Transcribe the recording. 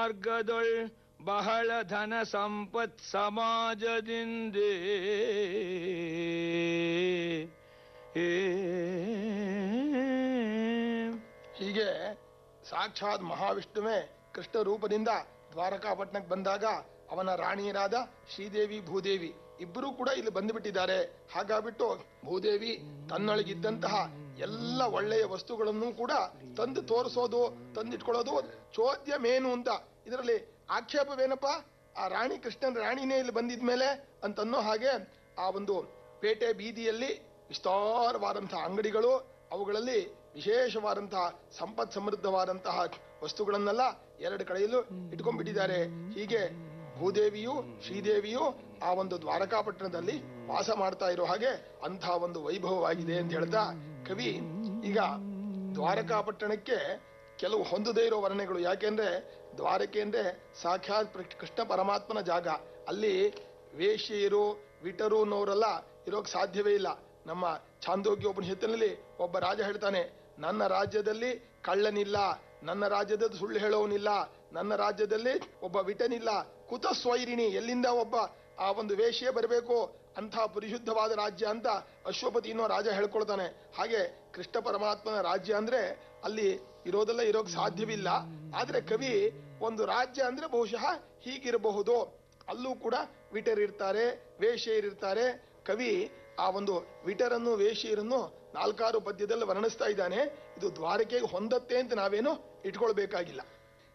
ಮಾರ್ಗದೊಳ್ ಬಹಳ ಧನ ಸಂಪತ್ ಸಮಾಜದಿಂದೇ ಏ ಹೀಗೆ ಸಾಕ್ಷಾತ್ ಮಹಾವಿಷ್ಣುವೇ ಕೃಷ್ಣ ರೂಪದಿಂದ ದ್ವಾರಕಾಪಟ್ಟಣಕ್ಕೆ ಬಂದಾಗ ಅವನ ರಾಣಿಯರಾದ ಶ್ರೀದೇವಿ ಭೂದೇವಿ ಇಬ್ಬರೂ ಕೂಡ ಇಲ್ಲಿ ಬಂದುಬಿಟ್ಟಿದ್ದಾರೆ ಹಾಗಾಗ್ಬಿಟ್ಟು ಭೂದೇವಿ ತನ್ನೊಳಗಿದ್ದಂತಹ ಎಲ್ಲ ಒಳ್ಳೆಯ ವಸ್ತುಗಳನ್ನು ಕೂಡ ತಂದು ತೋರಿಸೋದು ತಂದಿಟ್ಕೊಳ್ಳೋದು ಚೋದ್ಯಮೇನು ಅಂತ ಇದರಲ್ಲಿ ಆಕ್ಷೇಪವೇನಪ್ಪ ಆ ರಾಣಿ ಕೃಷ್ಣನ ರಾಣಿನೇ ಇಲ್ಲಿ ಬಂದಿದ್ಮೇಲೆ ಅಂತನ್ನೋ ಹಾಗೆ ಆ ಒಂದು ಪೇಟೆ ಬೀದಿಯಲ್ಲಿ ವಿಸ್ತಾರವಾದಂತಹ ಅಂಗಡಿಗಳು ಅವುಗಳಲ್ಲಿ ವಿಶೇಷವಾದಂತಹ ಸಂಪತ್ ಸಮೃದ್ಧವಾದಂತಹ ವಸ್ತುಗಳನ್ನೆಲ್ಲ ಎರಡು ಕಡೆಯಲ್ಲೂ ಇಟ್ಕೊಂಡ್ಬಿಟ್ಟಿದ್ದಾರೆ ಹೀಗೆ ಭೂದೇವಿಯು ಶ್ರೀದೇವಿಯು ಆ ಒಂದು ದ್ವಾರಕಾಪಟ್ಟಣದಲ್ಲಿ ವಾಸ ಮಾಡ್ತಾ ಇರೋ ಹಾಗೆ ಅಂತಹ ಒಂದು ವೈಭವವಾಗಿದೆ ಅಂತ ಹೇಳ್ತಾ ಕವಿ ಈಗ ದ್ವಾರಕಾಪಟ್ಟಣಕ್ಕೆ ಕೆಲವು ಹೊಂದದೇ ಇರೋ ವರ್ಣನೆಗಳು ಯಾಕೆಂದ್ರೆ ದ್ವಾರಕೆ ಅಂದ್ರೆ ಸಾಕ್ಷಾತ್ ಪ್ರ- ಕೃಷ್ಣ ಪರಮಾತ್ಮನ ಜಾಗ ಅಲ್ಲಿ ವೇಶ್ಯೆಯರು ವಿಟರು ಅನ್ನೋರೆಲ್ಲ ಇರೋಕ್ ಸಾಧ್ಯವೇ ಇಲ್ಲ ನಮ್ಮ ಚಾಂದೋಗ್ಯ ಉಪನಿಷತ್ತಿನಲ್ಲಿ ಒಬ್ಬ ರಾಜ ಹೇಳ್ತಾನೆ ನನ್ನ ರಾಜ್ಯದಲ್ಲಿ ಕಳ್ಳನಿಲ್ಲ ನನ್ನ ರಾಜ್ಯದಲ್ಲಿ ಸುಳ್ಳು ಹೇಳೋನಿಲ್ಲ ನನ್ನ ರಾಜ್ಯದಲ್ಲಿ ಒಬ್ಬ ವಿಟನಿಲ್ಲ ಕುತ ಸ್ವೈರಿಣಿ ಎಲ್ಲಿಂದ ಒಬ್ಬ ಆ ಒಂದು ವೇಶ್ಯೆ ಬರಬೇಕು ಅಂತಹ ಪರಿಶುದ್ಧವಾದ ರಾಜ್ಯ ಅಂತ ಅಶ್ವಪತಿ ಅನ್ನೋ ರಾಜ ಹೇಳ್ಕೊಳ್ತಾನೆ ಹಾಗೆ ಕೃಷ್ಣ ಪರಮಾತ್ಮನ ರಾಜ್ಯ ಅಂದ್ರೆ ಅಲ್ಲಿ ಇರೋದೆಲ್ಲ ಇರೋಕ್ ಸಾಧ್ಯವಿಲ್ಲ ಆದ್ರೆ ಕವಿ ಒಂದು ರಾಜ್ಯ ಅಂದ್ರೆ ಬಹುಶಃ ಹೀಗಿರಬಹುದು ಅಲ್ಲೂ ಕೂಡ ವಿಟರಿರ್ತಾರೆ ವೇಶ್ಯರಿರ್ತಾರೆ ಕವಿ ಆ ಒಂದು ವಿಟರನ್ನು ವೇಶ್ಯರನ್ನು ನಾಲ್ಕಾರು ಪದ್ಯದಲ್ಲಿ ವರ್ಣಿಸ್ತಾ ಇದ್ದಾನೆ ಇದು ದ್ವಾರಕೆಗೆ ಹೊಂದತ್ತೆ ಅಂತ ನಾವೇನು ಇಟ್ಕೊಳ್ಬೇಕಾಗಿಲ್ಲ